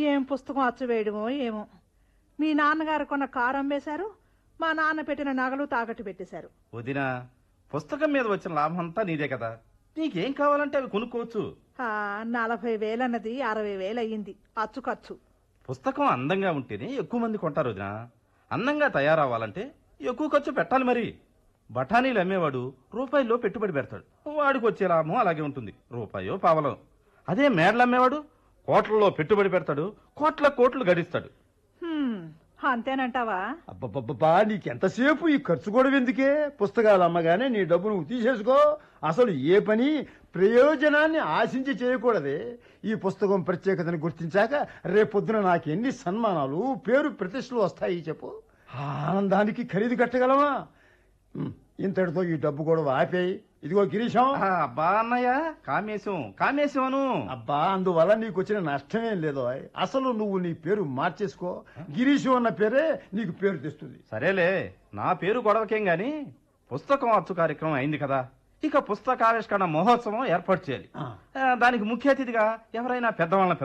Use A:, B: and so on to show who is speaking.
A: ఏం పుస్తకం అచ్చవేయడమో ఏమో మీ నాన్నగారు కొన్న కారు అమ్మేశారు మా నాన్న పెట్టిన నగలు తాకట్టు పెట్టేశారు
B: వదినా పుస్తకం మీద వచ్చిన లాభం అంతా నీదే కదా నీకేం కావాలంటే అవి కొనుక్కోవచ్చు
A: ఆ, నలభై వేలన్నది అరవై వేలు అయ్యింది అచ్చు ఖర్చు
B: పుస్తకం అందంగా ఉంటేనే ఎక్కువ మంది కొంటారు వదినా అందంగా తయారవ్వాలంటే ఎక్కువ ఖర్చు పెట్టాలి మరి బఠానీలు అమ్మేవాడు రూపాయిలో పెట్టుబడి పెడతాడు వాడికి వచ్చే లాభం అలాగే ఉంటుంది రూపాయో పావలో అదే మేడలు అమ్మేవాడు కోట్లలో పెట్టుబడి పెడతాడు కోట్ల కోట్లు గడిస్తాడు
A: హ్మ్, అంతేనంటావా
C: అబ్బబ్బబ్బా నీకెంతసేపు ఈ ఖర్చు కూడా ఎందుకే పుస్తకాలు అమ్మగానే నీ డబ్బు నువ్వు తీసేసుకో అసలు ఏ పని ప్రయోజనాన్ని ఆశించి చేయకూడదే ఈ పుస్తకం ప్రత్యేకతను గుర్తించాక రేపొద్దున నాకు ఎన్ని సన్మానాలు పేరు ప్రతిష్టలు వస్తాయి చెప్పు ఆ ఆనందానికి ఖరీదు కట్టగలమా ఉమ్, ఇంతటితో ఈ డబ్బు కూడా ఆపేయి ఇదిగో గిరీశం
B: ఆ, అబ్బా అన్నయ్య కామేశం కామేశం అను
C: అబ్బా అందువల్ల నీకు వచ్చిన నష్టమేం లేదో అసలు నువ్వు నీ పేరు మార్చేసుకో గిరీశం అన్న పేరే నీకు పేరు తెస్తుంది
B: సరేలే నా పేరు గొడవకేం గాని పుస్తకం అచ్చు కార్యక్రమం అయింది కదా ఇక పుస్తకావిష్కరణ మహోత్సవం ఏర్పాటు చేయాలి
C: ఆ.
B: ఆ, దానికి ముఖ్య అతిథిగా ఎవరైనా పెద్దవాళ్ళని